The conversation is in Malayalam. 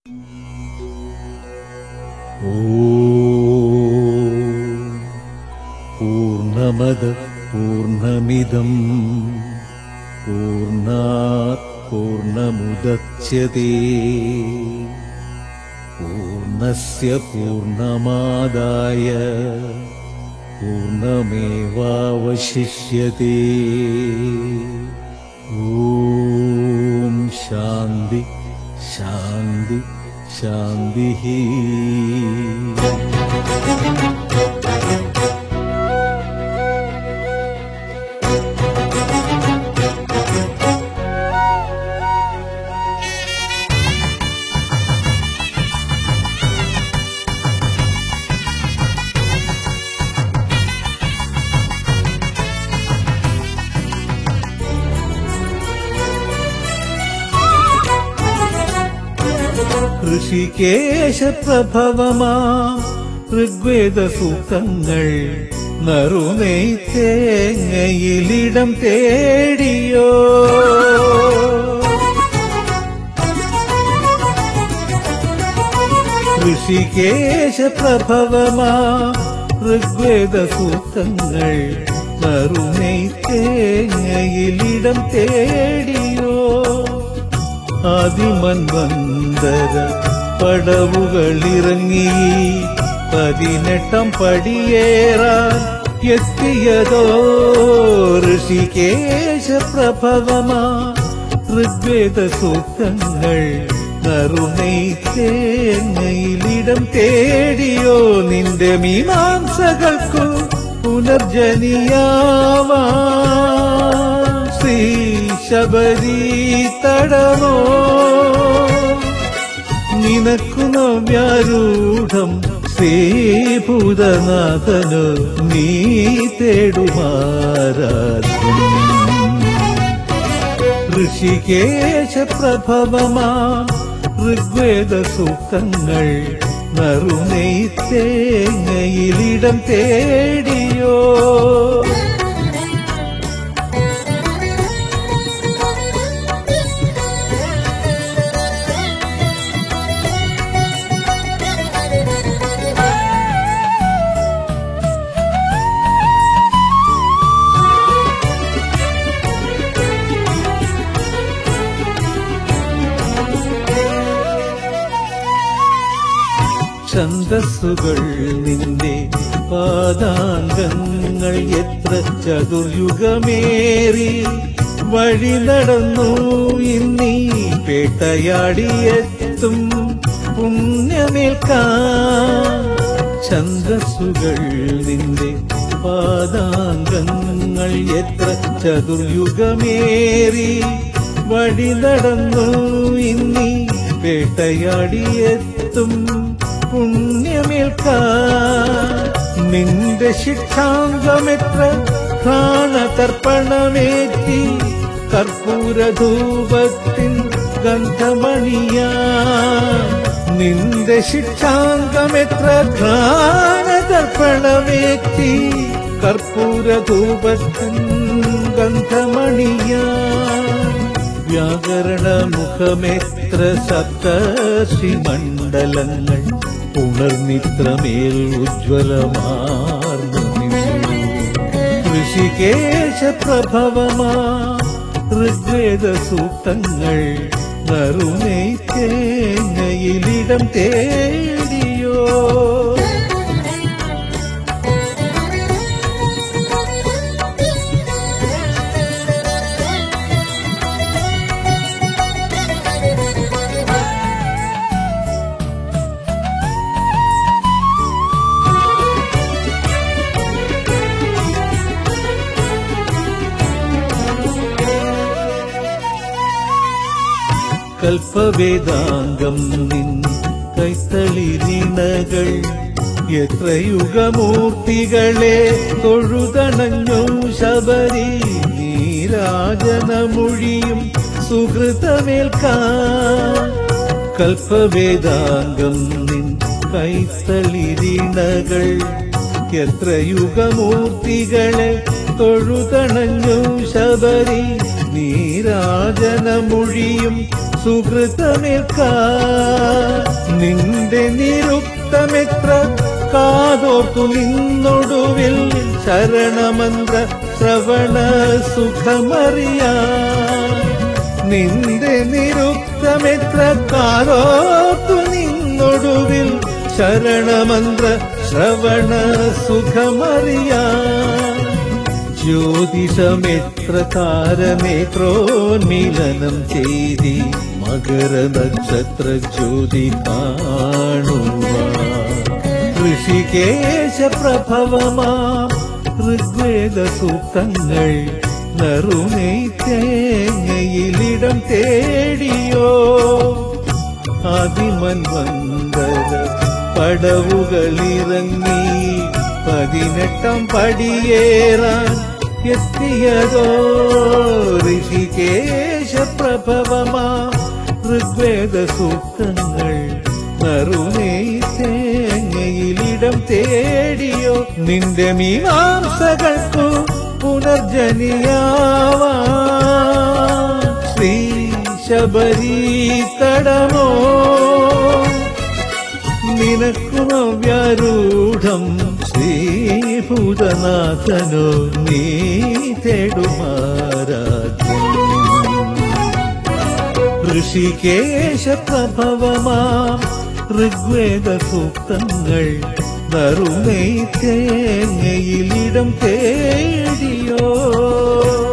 ഓം പൂർണ്ണമദ പൂർണ്ണമിദം പൂർണ്ണാത് പൂർണ്ണമുദച്യത്തെ പൂർണ്ണസ്യ പൂർണ്ണമാദായ പൂർണ്ണമേവാവശിഷ്യത്തെ ഓം ശാന്തി ശാന്തി ശാന്തി ഋഷികേശപ്രഭവമാ ഋഗ്വേദ സൂക്തങ്ങൾ നറുനെയ് തേങ്ങയിലിടം തേടിയോ ഋഷികേശപ്രഭവമാ ഋഗ്വേദ സൂക്തങ്ങൾ നറുനെയ് തേങ്ങയിലിടം തേടിയോ ആദിമൻവന്തര പടവുകളിറങ്ങി പതിനെട്ടാം പടിയേറാൻ എത്തിയതോ ഋഷികേശ പ്രഭവമാ ഋഗ്വേദ സൂക്തങ്ങൾ കരുണൈ തേങ്ങയിലിടം തേടിയോ നിന്റെ മീമാംസകൾക്കു പുനർജനിയാവാ ശ്രീ ശബരി തടമോ നിനക്കു നവ്യാരൂഢം ശ്രീഭൂതനാഥനു നീ തേടുമാരാധ്യം ഋഷികേശ പ്രഭവമാ ഋഗ്വേദ സൂക്തങ്ങൾ നറുനെയ് തേങ്ങയിലിടം തേടിയോ ഛന്ദസ്സുകൾ നിന്റെ പാദാംഗങ്ങൾ എത്ര ചതുർയുഗമേറി വഴി നടന്നു ഇന്നീ പേട്ടയാടിയെത്തും പുണ്യമേൽക്കാൻ ഛന്ദസ്സുകൾ നിന്റെ പാദാംഗങ്ങൾ എത്ര ചതുർയുഗമേറി വഴി നടന്നു ഇന്നീ വേട്ടയാടിയെത്തും പുണ്യമേൽക്കാൻ നിന്റെ ശിക്ഷാംഗമെത്ര പ്രാണതർപ്പണമേറ്റി കർപ്പൂരധൂപത്തിൻ ഗന്ധമണിയാ നിന്റെ ശിക്ഷാംഗമെത്ര പ്രാണതർപ്പണമേറ്റി കർപ്പൂരധൂപത്തിൻ ഗന്ധമണിയാ വ്യാകരണ മുഖമെത്ര സപ്തർഷി മണ്ഡലങ്ങൾ പുണർനിത്രമേൽ ഉജ്ജ്വലമാർന്നു നിന്നു. ഋഷികേശ പ്രഭവമാ ഋഗ്വേദ സൂക്തങ്ങൾ നറുനെയ് തേങ്ങയിലിടം തേടിയോ കൽപ്പവേദാംഗം നിൻ കൈത്തളിരിണകൾ എത്ര യുഗമൂർത്തികളെ തൊഴുതണഞ്ഞു ശബരി നീരാജനമൊഴിയും സുഹൃതമേൽക്കാൻ കൽപ്പവേദാംഗം നിൻ കൈത്തളിരിണകൾ എത്ര യുഗമൂർത്തികളെ തൊഴുതണഞ്ഞു ശബരി നീരാജനമൊഴിയും സുഹൃതമേൽക്കാൻ നിന്റെ നിരുക്തമെത്ര കാതോർത്തു നിന്നൊടുവിൽ ശരണമന്ത്ര ശ്രവണ സുഖമറിയാ നിന്റെ നിരുക്തമെത്ര കാതോർത്തു നിന്നൊടുവിൽ ശരണമന്ത്ര ശ്രവണ സുഖമറിയാ ജ്യോതിഷമെത്ര താരനേത്രോന്മിലനം ചെയ്തി മകര നക്ഷത്ര ജ്യോതി കാണുക ഋഷികേശ പ്രഭവമാ ഋഗ്വേദ സൂക്തങ്ങൾ നറുമൈ തേങ്ങയിലിടം തേടിയോ അതിമൻവന്തര പടവുകളിറങ്ങി പതിനെട്ടാം പടിയേറാൻ എത്തിയതോ ഋഷികേശ പ്രഭവമാ ഋഗ്വേദ സൂക്തങ്ങൾ നറുനേ തേങ്ങയിലിടം തേടിയോ നിന്റെ മീമാംസകൾക്കു പുനർജനിയാവാ ശ്രീ ശബരീ തടമോ നിനക്കു നവ്യാരൂഢം ശ്രീഭൂതനാഥനോ നീ തേടുമാരാജ്യം ഋഷികേശ പ്രഭവമാം ഋഗ്വേദ സൂക്തങ്ങൾ നറുമൈ തേങ്ങയിലിടം തേടിയോ